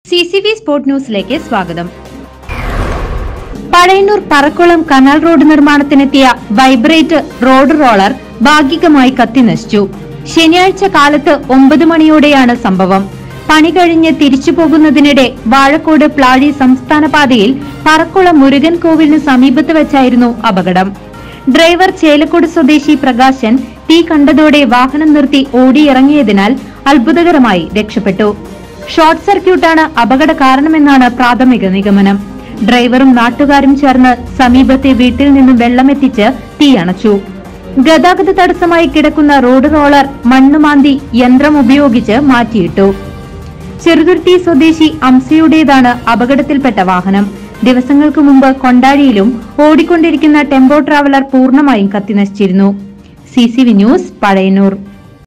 C C V sport ന്യൂസിലേക്ക് സ്വാഗതം Pazhayannur Parakkulam canal road നിർമ്മാണത്തിനെത്തിയ വൈബ്രേറ്റ് റോഡ് റോളർ ഭാഗികമായി കത്തിനശിച്ചു ശനിയാഴ്ച കാലത്ത് ഒമ്പത് മണിയോടെയാണ് സംഭവം പണി കഴിഞ്ഞ് തിരിച്ചു പോകുന്നതിനിടെ വാഴക്കോട് പ്ലാഴി സംസ്ഥാന പാതയിൽ പറക്കുളം മുരുകൻ കോവിലിന് സമീപത്ത് വെച്ചായിരുന്നു അപകടം ഡ്രൈവർ ചേലക്കോട് സ്വദേശി പ്രകാശൻ തീ കണ്ടതോടെ വാഹനം നിർത്തി ഓടിയിറങ്ങിയതിനാൽ അത്ഭുതകരമായി രക്ഷപ്പെട്ടു ഷോർട്ട് സർക്യൂട്ടാണ് അപകട കാരണമെന്നാണ് പ്രാഥമിക നിഗമനം ഡ്രൈവറും നാട്ടുകാരും ചേർന്ന് സമീപത്തെ വീട്ടിൽ നിന്നും വെള്ളമെത്തിച്ച് തീയണച്ചു ഗതാഗത തടസ്സമായി കിടക്കുന്ന റോഡ് റോളർ മണ്ണുമാന്തി യന്ത്രം ഉപയോഗിച്ച് മാറ്റിയിട്ടു ചെറുതുരുത്തി സ്വദേശി അംസയുടേതാണ് അപകടത്തിൽപ്പെട്ട വാഹനം ദിവസങ്ങൾക്ക് മുമ്പ് കൊണ്ടാഴിയിലും ഓടിക്കൊണ്ടിരിക്കുന്ന ടെമ്പോ ട്രാവലർ പൂർണ്ണമായും കത്തിനശിച്ചിരുന്നു C C V news Pazhayannur